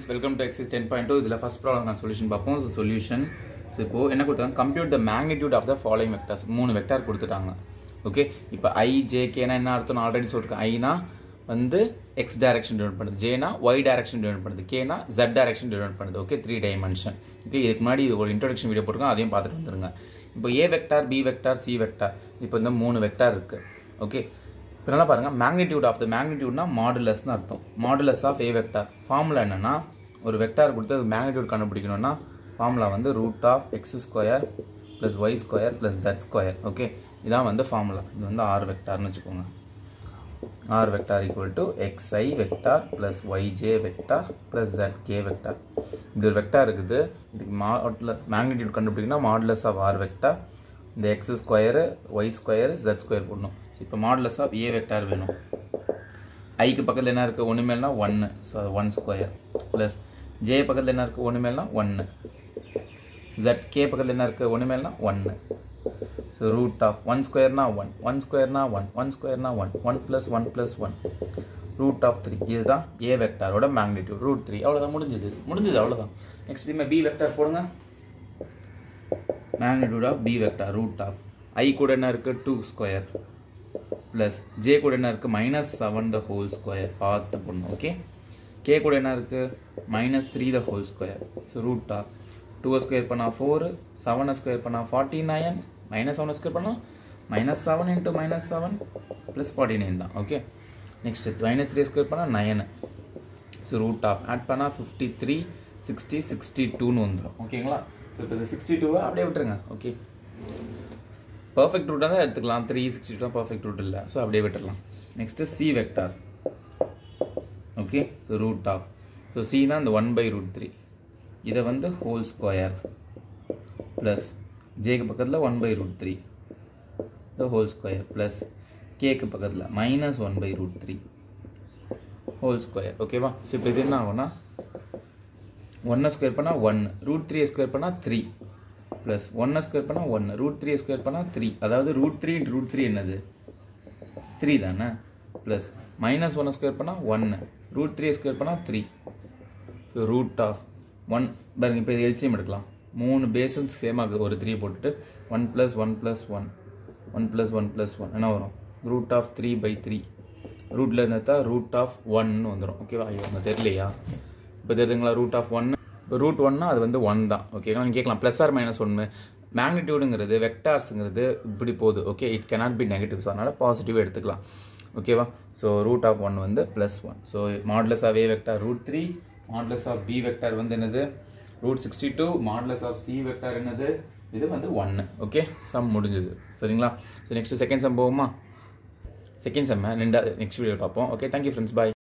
friends welcome to exercise ten point two இதில் first problem நான் solution பார்ப்போம் so solution so இப்போது என்ன கொடுத்தாங்க compute the magnitude of the following vectors மூணு வெக்டார் கொடுத்துட்டாங்க ஓகே இப்போ ஐ ஜே கேனா என்ன அர்த்தம் நான் ஆல்ரெடி சொல்லிருக்கேன் ஐனா வந்து எக்ஸ் டைரக்ஷன் டிவைட் பண்ணுது ஜேனா ஒய் டைரக்ஷன் டிவைட் பண்ணுது கேனா ஜெட் டைரக்ஷன் டிவைட் பண்ணுது ஓகே த்ரீ டைமென்ஷன் ஓகே இதுக்கு முன்னாடி ஒரு இன்ட்ரடக்ஷன் வீடியோ போட்டிருக்கோம் அதையும் பார்த்துட்டு வந்துருங்க இப்போ A vector B vector C vector இப்போ இந்த மூணு வெக்டார் இருக்குது ஓகே இப்போ நல்லா பாருங்கள் மேக்னிடியூட் ஆஃப் த மேக்னிடியூட்னா மாடுலஸ்னு அர்த்தம் modulus of A vector formula என்னென்னா ஒரு வெக்டார் கொடுத்து அது மேக்னிடியூட் கண்டுபிடிக்கணும்னா ஃபார்முலா வந்து root of X square plus Y square plus Z square okay இதான் வந்து ஃபார்முலா இது வந்து ஆர் வெக்டார்னு வச்சுக்கோங்க R vector equal to X I vector plus Y J vector plus Z K vector இப்படி ஒரு வெக்டார் இருக்குது இதுக்கு மாடல மேக்னிடியூட் கண்டுபிடிக்கணும்னா மாடுலஸ் ஆஃப் ஆர் வெக்டார் இந்த X square Y square Z square போடணும் ஸோ இப்போ மாடுலஸ் ஆஃப் ஏ வெக்டார் வேணும் ஐக்கு பக்கத்தில் என்ன இருக்குது ஒன்று மேல்னா ஒன்று ஸோ அது ஒன் ஸ்கொயர் ப்ளஸ் ஜே பக்கத்தில் என்ன இருக்குது ஒன்று மேல்னா ஒன்று ஜெட் கே பக்கத்தில் என்ன இருக்குது ஒன்று மேல்னா ஒன்று ஸோ ரூட் ஆஃப் ஒன் ஸ்கொயர்னா ஒன் ஒன் ஸ்கொயர்னா ஒன் ஒன் ஸ்கொயர்னா one one plus one plus one root of three இதுதான் ஏ வெக்டாரோட மேக்னிடியூட் ரூட் த்ரீ அவ்வளோதான் முடிஞ்சது முடிஞ்சது அவ்வளோதான் நெக்ஸ்ட் இதுமாதிரி பி வெக்டார் போடுங்க magnitude of B vector root of I கூட என்ன இருக்குது டூ ஸ்கொயர் ப்ளஸ் ஜே கூட என்ன இருக்குது minus seven the whole square பார்த்து போடணும் ஓகே கே கூட என்ன இருக்குது minus three the whole square so root of two square பண்ணால் ஃபோரு செவனை ஸ்கொயர் பண்ணால் ஃபார்ட்டி நைன் மைனஸ் செவனை ஸ்கொயர் பண்ணால் minus seven into minus seven plus forty nine தான் okay next minus three square பண்ணால் nine so root of add பண்ணால் fifty three sixty sixty டூன்னு வந்துடும் ஓகேங்களா ஸோ இப்போ இந்த சிக்ஸ்டி டூவை அப்படியே விட்டுருங்க ஓகே பர்ஃபெக்ட் ரூட்டாக தான் எடுத்துக்கலாம் three sixty two perfect root இல்லை ஸோ அப்படியே விட்டுடலாம் next C vector okay so root of so சினா இந்த ஒன் பை ரூட் த்ரீ இதை வந்து ஹோல் ஸ்கொயர் ப்ளஸ் ஜேக்கு பக்கத்தில் one by root three the whole square plus கேக்கு பக்கத்தில் minus one by root three whole square ஓகேவா ஸோ இப்போ இது என்ன ஆகும்னா ஒன்னை ஸ்கொயர் பண்ணால் ஒன் ரூட் த்ரீ ஸ்கொயர் பண்ணால் த்ரீ ப்ளஸ் ஒன்னை ஸ்கொயர் பண்ணால் ஒன்று ரூட் த்ரீ ஸ்கொயர் பண்ணால் த்ரீ அதாவது ரூட் த்ரீ ரூட் த்ரீ என்னது த்ரீ தானே ப்ளஸ் மைனஸ் ஒன்னை ஸ்கொயர் பண்ணால் ஒன்று ரூட் த்ரீ ஸ்கொயர் பண்ணால் three so root of one பாருங்க இப்போ இது எல்சிஎம் எடுக்கலாம் மூணு பேஸும் சேமாக ஒரு த்ரீ போட்டுட்டு one plus one plus one one plus one plus one என்ன வரும் root of three by three ரூட்டில் இருந்தால் ரூட் ஆஃப் ஒன்னு வந்துடும் ஓகேவா ஐயோ அங்கே தெரியலையா இப்போ தெரியுதுங்களா ரூட் ஆஃப் ஒன்று இப்போ ரூட் ஒன்னா அது வந்து ஒன் தான் ஓகேங்களா நீங்கள் கேட்கலாம் ப்ளஸ் ஆர் மைனஸ் ஒன்று மேக்னிடியூடுங்கிறது வெக்டார்ஸுங்கிறது இப்படி போகுது okay it cannot be negative so அதனால் பாசிட்டிவாக எடுத்துக்கலாம் ஓகேவா ஸோ ரூட் ஆஃப் ஒன் வந்து plus one so modulus of A vector root three modulus of B vector வந்து என்னது root sixty two modulus of C vector என்னது இது வந்து ஒன்று ஓகே சம் முடிஞ்சது சரிங்களா ஸோ நெக்ஸ்ட் செகண்ட் சம் போகுமா செகண்ட் செம்ம ரெண்டாவது நெக்ஸ்ட் வீடியோ பார்ப்போம் ஓகே தேங்க்யூ ஃப்ரெண்ட்ஸ் பாய்